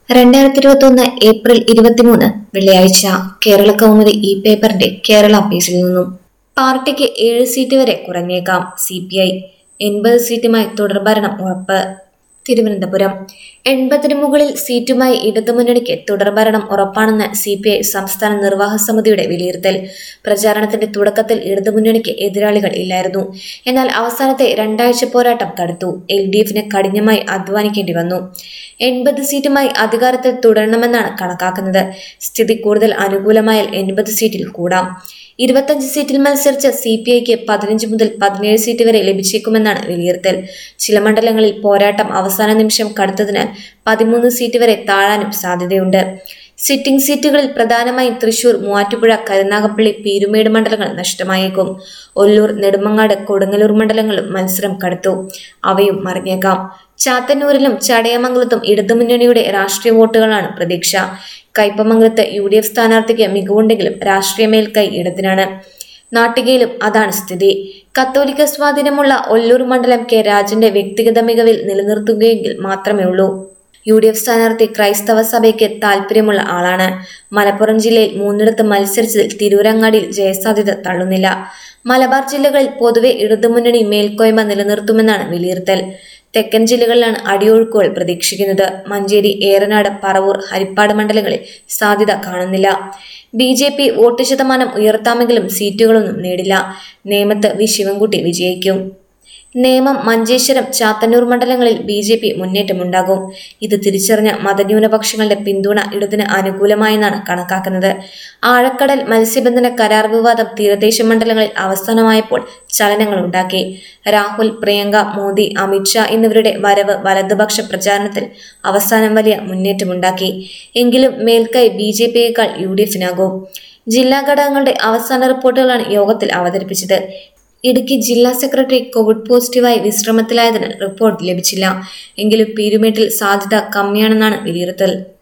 രണ്ടായിരത്തി ഇരുപത്തി ഒന്ന് ഏപ്രിൽ ഇരുപത്തിമൂന്ന് വെള്ളിയാഴ്ച കേരള കൗമുദി ഇ പേപ്പറിന്റെ കേരള പേജിൽ നിന്നും പാർട്ടിക്ക് ഏഴ് സീറ്റ് വരെ കുറഞ്ഞേക്കാം സി പി ഐ എൺപത് സീറ്റുമായി തുടർഭരണം ഉറപ്പ് തിരുവനന്തപുരം എൺപതിന് മുകളിൽ സീറ്റുമായി ഇടതുമുന്നണിക്ക് തുടർഭരണം ഉറപ്പാണെന്ന് സി പി ഐ സംസ്ഥാന നിർവാഹക സമിതിയുടെ വിലയിരുത്തൽ പ്രചാരണത്തിന്റെ തുടക്കത്തിൽ ഇടതുമുന്നണിക്ക് എതിരാളികൾ ഇല്ലായിരുന്നു എന്നാൽ അവസാനത്തെ രണ്ടാഴ്ച പോരാട്ടം കടുത്തു എൽ ഡി എഫിന് കഠിനമായി അധ്വാനിക്കേണ്ടി വന്നു എൺപത് സീറ്റുമായി അധികാരത്തിൽ തുടരണമെന്നാണ് കണക്കാക്കുന്നത് സ്ഥിതി കൂടുതൽ അനുകൂലമായാൽ എൺപത് സീറ്റിൽ കൂടാം ഇരുപത്തഞ്ച് സീറ്റിൽ മത്സരിച്ച സി പി ഐക്ക് പതിനഞ്ച് മുതൽ പതിനേഴ് സീറ്റ് വരെ ലഭിച്ചേക്കുമെന്നാണ് വിലയിരുത്തൽ ചില മണ്ഡലങ്ങളിൽ പോരാട്ടം അവസാന നിമിഷം കടുത്തതിനാൽ പതിമൂന്ന് സീറ്റ് വരെ താഴാനും സാധ്യതയുണ്ട് സിറ്റിംഗ് സീറ്റുകളിൽ പ്രധാനമായും തൃശൂർ മൂവാറ്റുപുഴ കരുനാഗപ്പള്ളി പീരുമേട് മണ്ഡലങ്ങൾ നഷ്ടമായേക്കും ഒല്ലൂർ നെടുമങ്ങാട് കൊടുങ്ങല്ലൂർ മണ്ഡലങ്ങളിലും മത്സരം കടുത്തു അവയും മറിഞ്ഞേക്കാം ചാത്തന്നൂരിലും ചടയമംഗലത്തും ഇടതുമുന്നണിയുടെ രാഷ്ട്രീയ വോട്ടുകളാണ് പ്രതീക്ഷ കയ്പമംഗലത്ത് യു ഡി എഫ് സ്ഥാനാർത്ഥിക്ക് മികവുണ്ടെങ്കിലും രാഷ്ട്രീയ മേൽക്കൈ ഇടതിനാണ് നാട്ടികയിലും അതാണ് സ്ഥിതി കത്തോലിക്ക സ്വാധീനമുള്ള ഒല്ലൂർ മണ്ഡലം കെ രാജന്റെ വ്യക്തിഗത മികവിൽ നിലനിർത്തുകയെങ്കിൽ മാത്രമേ ഉള്ളൂ യു ഡി എഫ് സ്ഥാനാർത്ഥി ക്രൈസ്തവ സഭയ്ക്ക് താല്പര്യമുള്ള ആളാണ് മലപ്പുറം ജില്ലയിൽ മൂന്നിടത്ത് മത്സരിച്ചതിൽ തിരൂരങ്ങാടിയിൽ ജയസാധ്യത തള്ളുന്നില്ല മലബാർ ജില്ലകളിൽ പൊതുവെ ഇടതുമുന്നണി മേൽക്കോയ്മ നിലനിർത്തുമെന്നാണ് വിലയിരുത്തൽ തെക്കൻ ജില്ലകളിലാണ് അടിയൊഴുക്കുകൾ പ്രതീക്ഷിക്കുന്നത് മഞ്ചേരി ഏറനാട് പറവൂർ ഹരിപ്പാട് മണ്ഡലങ്ങളിൽ സാധ്യത കാണുന്നില്ല ബി ജെ പി വോട്ട് ശതമാനം ഉയർത്താമെങ്കിലും സീറ്റുകളൊന്നും നേടില്ല നേമത്ത് വി ശിവൻകുട്ടി വിജയിക്കും നേമം മഞ്ചേശ്വരം ചാത്തന്നൂർ മണ്ഡലങ്ങളിൽ ബി ജെ പി മുന്നേറ്റമുണ്ടാകും ഇത് തിരിച്ചറിഞ്ഞ മതന്യൂനപക്ഷങ്ങളുടെ പിന്തുണ ഇടതിന് അനുകൂലമായെന്നാണ് കണക്കാക്കുന്നത് ആഴക്കടൽ മത്സ്യബന്ധന കരാർ വിവാദം തീരദേശ മണ്ഡലങ്ങളിൽ അവസാനമായപ്പോൾ ചലനങ്ങളുണ്ടാക്കി രാഹുൽ പ്രിയങ്ക മോദി അമിത്ഷാ എന്നിവരുടെ വരവ് വലതുപക്ഷ പ്രചാരണത്തിൽ അവസാനം വലിയ മുന്നേറ്റമുണ്ടാക്കി എങ്കിലും മേൽക്കൈ ബി ജെ പിയേക്കാൾ യു ഡി എഫിനാകും ജില്ലാ ഘടകങ്ങളുടെ അവസാന റിപ്പോർട്ടുകളാണ് യോഗത്തിൽ അവതരിപ്പിച്ചത് ഇടുക്കി ജില്ലാ സെക്രട്ടറി കോവിഡ് പോസിറ്റീവായി വിശ്രമത്തിലായതിനാൽ റിപ്പോർട്ട് ലഭിച്ചില്ല എങ്കിലും പീരുമേട്ടിൽ സാധ്യത കമ്മിയാണെന്നാണ് വിലയിരുത്തൽ